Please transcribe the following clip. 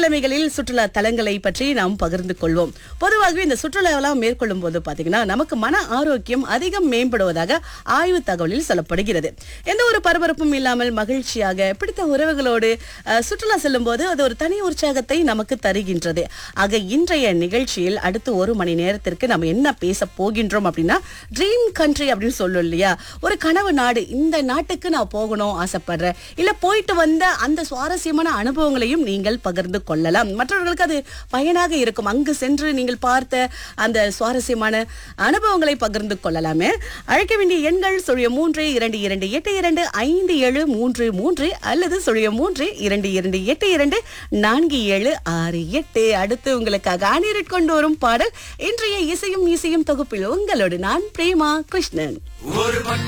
வெள்ளிக்கிழமைகளில் சுற்றுலா தலங்களை பற்றி நாம் பகிர்ந்து கொள்வோம் பொதுவாகவே இந்த சுற்றுலாவெல்லாம் மேற்கொள்ளும் போது பாத்தீங்கன்னா நமக்கு மன ஆரோக்கியம் அதிகம் மேம்படுவதாக ஆய்வு தகவலில் சொல்லப்படுகிறது எந்த ஒரு பரபரப்பும் இல்லாமல் மகிழ்ச்சியாக பிடித்த உறவுகளோடு அஹ், சுற்றுலா செல்லும் போது அது ஒரு தனி உற்சாகத்தை நமக்கு தருகின்றது ஆக இன்றைய நிகழ்ச்சியில் அடுத்து ஒரு மணி நேரத்திற்கு நம்ம என்ன பேச போகின்றோம் அப்படின்னா ட்ரீம் கண்ட்ரி அப்படின்னு சொல்லும் இல்லையா ஒரு கனவு நாடு இந்த நாட்டுக்கு நான் போகணும் ஆசைப்படுறேன் இல்ல போயிட்டு வந்த அந்த சுவாரஸ்யமான அனுபவங்களையும் நீங்கள் பகிர்ந்து கொள்ளலாம் மற்றவர்களுக்கு அது பயனாக இருக்கும் அங்கு சென்று நீங்கள் பார்த்த அந்த சுவாரஸ்யமான அனுபவங்களை பகிர்ந்து கொள்ளலாமே அழைக்க வேண்டிய எண்கள் சுழிய மூன்று இரண்டு இரண்டு எட்டு இரண்டு ஐந்து ஏழு மூன்று மூன்று அல்லது சுழிய மூன்று இரண்டு இரண்டு எட்டு இரண்டு நான்கு ஏழு ஆறு எட்டு அடுத்து உங்களுக்காக அணிரிட் கொண்டு வரும் பாடல் இன்றைய இசையும் இசையும் தொகுப்பில் உங்களோடு நான் பிரேமா கிருஷ்ணன் ஒரு பட்டு